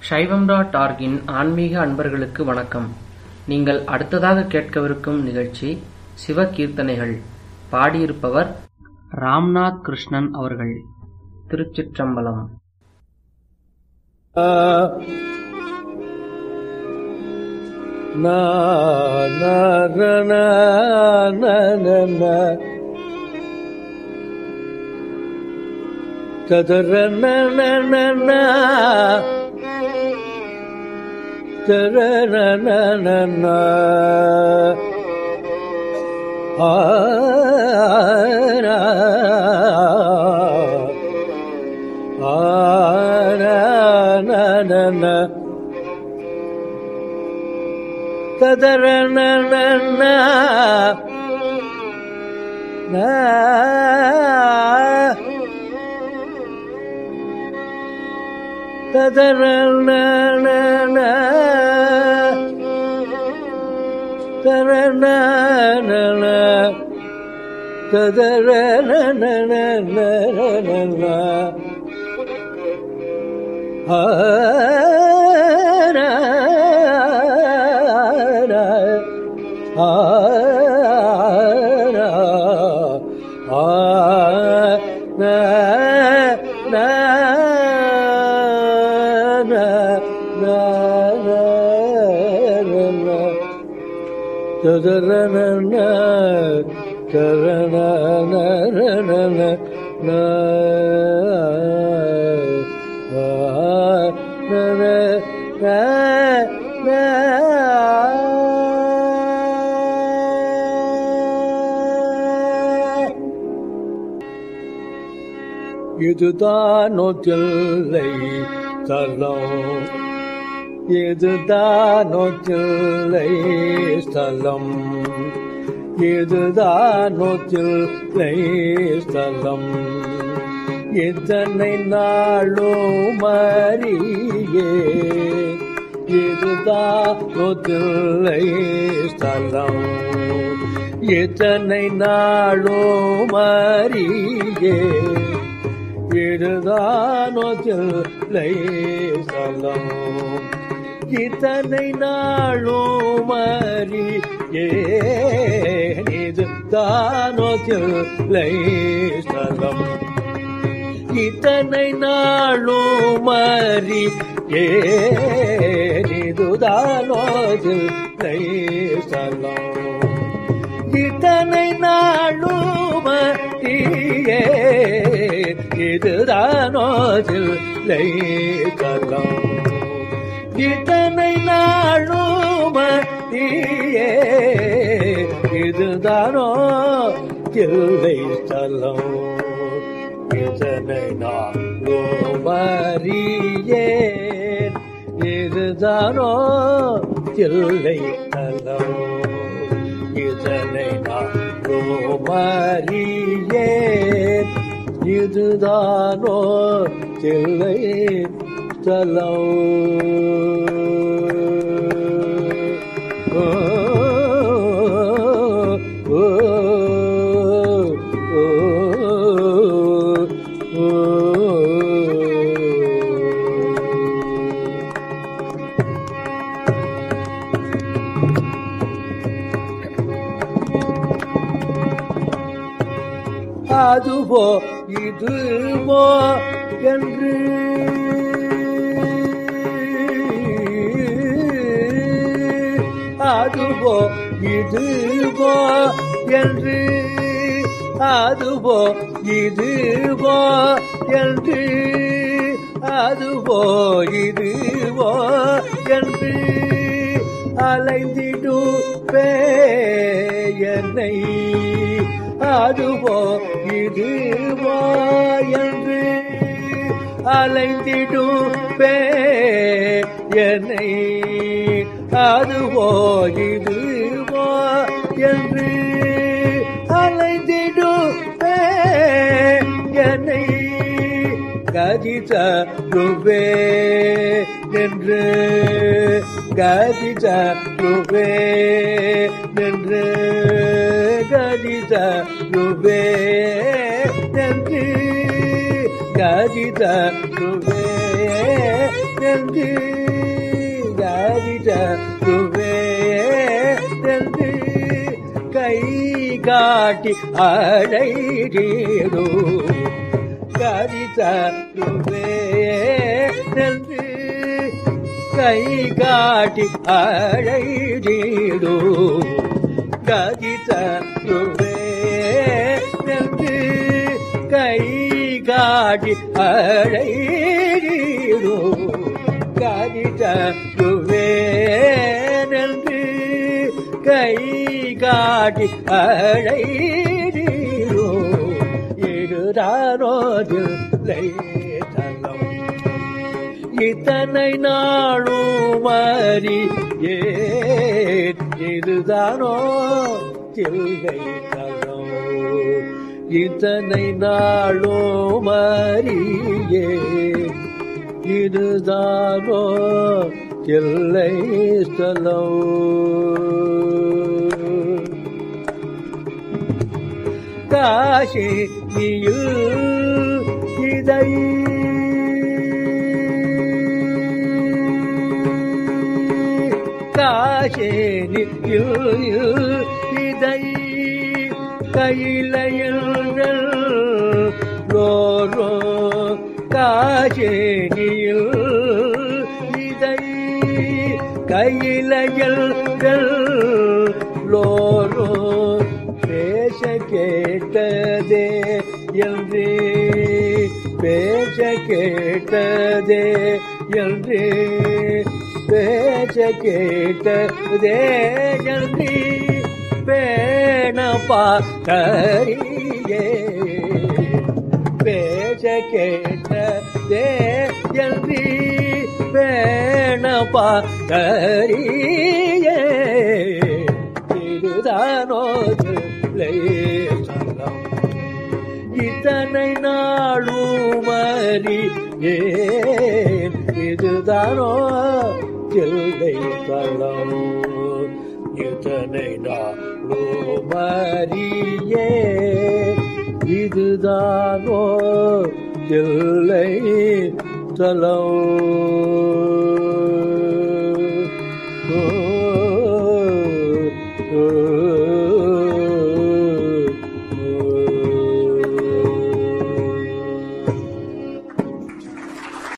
சைவம் டாட் ஆர்கின் ஆன்மீக அன்பர்களுக்கு வணக்கம் நீங்கள் அடுத்ததாக கேட்கவிருக்கும் நிகழ்ச்சி சிவகீர்த்தனைகள் பாடியிருப்பவர் ராம்நாத் கிருஷ்ணன் அவர்கள் திருச்சிற்றம்பலம் na na na na na na na tadara na na na na tadara na na na na ah na ah na na na na tadara na na na na tadara na na na tadara na na na tadara na na na na na na ah na இதுதானோ Thillai தலம் இதுதானோ தில்லை ஸ்தலம் இதுதானோ தில்லை ஸ்தலம் இத்தனை நாளும் மறியே இதுதானோ தில்லை ஸ்தலம் இத்தனை நாளும் மறியே இதுதானோ தில்லை ஸ்தலம் இத்தனை நாளும் மறி ஏது தானோ தில்லை ஸ்தலம் இத்தனை நாளும் மறி ஏது தானோ தில்லை ஸ்தலம் இத்தனை நாளும் மறியே இதுதானோ தில்லை ஸ்தலம் இத்தனை நாளும் மறியே இதுதானோ தில்லை ஸ்தலம் இதனை நாளும் மறியேன் இதுதானோ தில்லை ஸ்தலம் இதனை நாளும் மறியேன் இதுதானோ தில்லை ஸ்தலம் ஓ ஓ அதுவோ இதுவோ என்று அதுவோ இதுவோ என்று அதுவோ இதுவோ என்று அதுவோ இதுவோ என்று அலைந்திடுவே என்னை அதுவோ இதுவோ என்று அலைந்திடுவே என்னை அதுவோ இதுவோ என்று அலைந்திடுவே என்னை கதிதருவே என்று கதிதருவே என்று கதிதருவே என்று கதி தருவே என்று கதி தருவே என்று கை காட்டி அடைதீரோ கதி தருவே என்று கை காட்டி அழைதீடோ கதி தருவே என்று கை காட்டி அழைதீடோ கதி தருவே என்று கை காட்டி அழைதீரோ இருதாரோதில்லை தலம் இத்தனை நாளும் மறி ஏன் இதுதானோ தில்லை தலம் இத்தனை நாளும் மறியே இதுதானோ தில்லை ஸ்தலம் காசினியில் இதை காசேனியில் இதை கையிலையில் லோரோ காசேனியில் இதை கையிலையில் லோரோ பேச கேட்டதே என்று பேச கேட்டதே என்று பேச கேட்டதே என்று பேண பார்த்தறியே பேச கேட்டதே என்று பேண பார்த்தறியே இதுதானோ சலம் இத்தனை நாளும் அறி ஏன் இதுதானோ தில்லை தளம் இத்தனை நாளும் அறியே இதுதானோ தில்லை தளம்